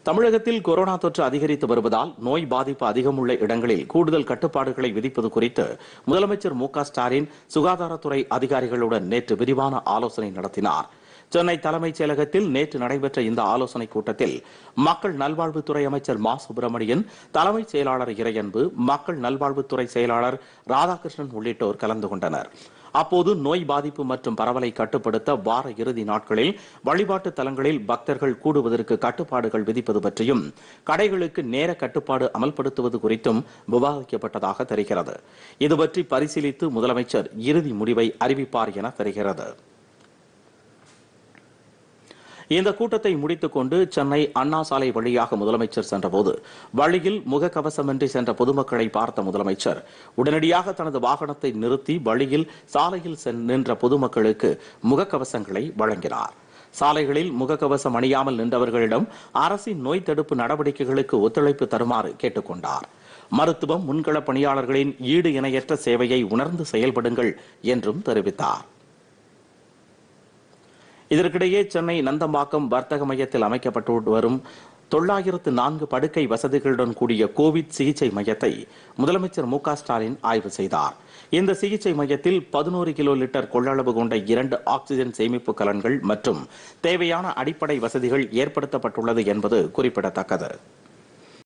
தமிழகத்தில் கொரோனா தொற்று அதிகரித்து வருவதால் நோய் பாதிப்பு அதிகமுள்ள இடங்களில் கூடுதல் கட்டுப்பாடுகளை விதிப்பது குறித்து முதலமைச்சர் மு க ஸ்டாலின் சுகாதாரத்துறை அதிகாரிகளுடன் நேற்று விரிவான ஆலோசனை நடத்தினார் சென்னை தலைமைச் செயலகத்தில் நேற்று நடைபெற்ற இந்த ஆலோசனைக் கூட்டத்தில் மக்கள் நல்வாழ்வுத்துறை அமைச்சர் மா சுப்பிரமணியன் தலைமைச் செயலாளர் இறையன்பு மக்கள் நல்வாழ்வுத்துறை செயலாளர் ராதாகிருஷ்ணன் உள்ளிட்டோர் கலந்து கொண்டனர் அப்போது நோய் பாதிப்பு மற்றும் பரவலை கட்டுப்படுத்த வார இறுதி நாட்களில் வழிபாட்டு தலங்களில் பக்தர்கள் கூடுவதற்கு கட்டுப்பாடுகள் விதிப்பது பற்றியும் கடைகளுக்கு நேர கட்டுப்பாடு அமல்படுத்துவது குறித்தும் விவாதிக்கப்பட்டதாக தெரிகிறது இதுபற்றி பரிசீலித்து முதலமைச்சர் இறுதி முடிவை அறிவிப்பார் என தெரிகிறது இந்த கூட்டத்தை முடித்துக் கொண்டு சென்னை அண்ணா சாலை வழியாக முதலமைச்சர் சென்றபோது வழியில் முகக்கவசமின்றி சென்ற பொதுமக்களை பார்த்த முதலமைச்சர் உடனடியாக தனது வாகனத்தை நிறுத்தி வழியில் சாலையில் சென்- நின்ற பொதுமக்களுக்கு முகக்கவசங்களை வழங்கினார் சாலைகளில் முகக்கவசம் அணியாமல் நின்றவர்களிடம் அரசின் நோய் தடுப்பு நடவடிக்கைகளுக்கு ஒத்துழைப்பு தருமாறு கேட்டுக் கொண்டார் மருத்துவம் முன்கள பணியாளர்களின் ஈடு இணையற்ற சேவையை உணர்ந்து செயல்படுங்கள் என்றும் தெரிவித்தார் இதற்கிடையே சென்னை நந்தம்பாக்கம் வர்த்தக மையத்தில் அமைக்கப்பட்டு வரும் தொள்ளாயிரத்து நான்கு படுக்கை வசதிகளுடன் கூடிய கோவிட் சிகிச்சை மையத்தை முதலமைச்சர் மு க ஸ்டாலின் ஆய்வு செய்தார் இந்த சிகிச்சை மையத்தில் பதினோரு கிலோ லிட்டர் கொள்ளளவு கொண்ட இரண்டு ஆக்ஸிஜன் சேமிப்பு கலன்கள் மற்றும் தேவையான அடிப்படை வசதிகள் ஏற்படுத்தப்பட்டுள்ளது என்பது குறிப்பிடத்தக்கது